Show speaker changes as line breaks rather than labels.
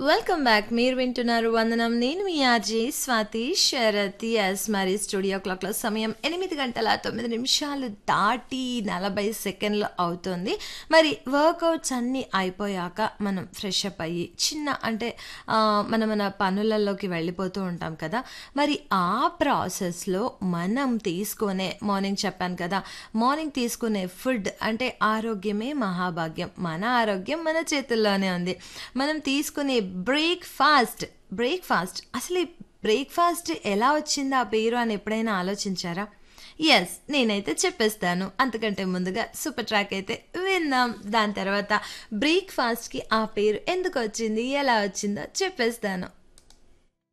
welcome back మీరు వింటున్నారు వందనం నేను మీ ఆర్జీ స్వాతి శరత్ ఎస్ మరి స్టూడియో క్లాక్లో సమయం ఎనిమిది గంటల తొమ్మిది నిమిషాలు దాటి నలభై సెకండ్లు అవుతుంది మరి వర్కౌట్స్ అన్నీ అయిపోయాక మనం ఫ్రెష్ అప్ అయ్యి చిన్న అంటే ఆ, మన మన పనులలోకి వెళ్ళిపోతూ ఉంటాం కదా మరి ఆ ప్రాసెస్లో మనం తీసుకునే మార్నింగ్ చెప్పాను కదా మార్నింగ్ తీసుకునే ఫుడ్ అంటే ఆరోగ్యమే మహాభాగ్యం మన ఆరోగ్యం మన చేతుల్లోనే ఉంది మనం తీసుకునే బ్రేక్ఫాస్ట్ బ్రేక్ఫాస్ట్ అసలు ఈ బ్రేక్ఫాస్ట్ ఎలా వచ్చింది ఆ పేరు అని ఎప్పుడైనా ఆలోచించారా ఎస్ నేనైతే చెప్పేస్తాను అంతకంటే ముందుగా సూపర్ ట్రాక్ అయితే విందాం దాని తర్వాత బ్రేక్ఫాస్ట్కి ఆ పేరు ఎందుకు వచ్చింది ఎలా వచ్చిందో చెప్పేస్తాను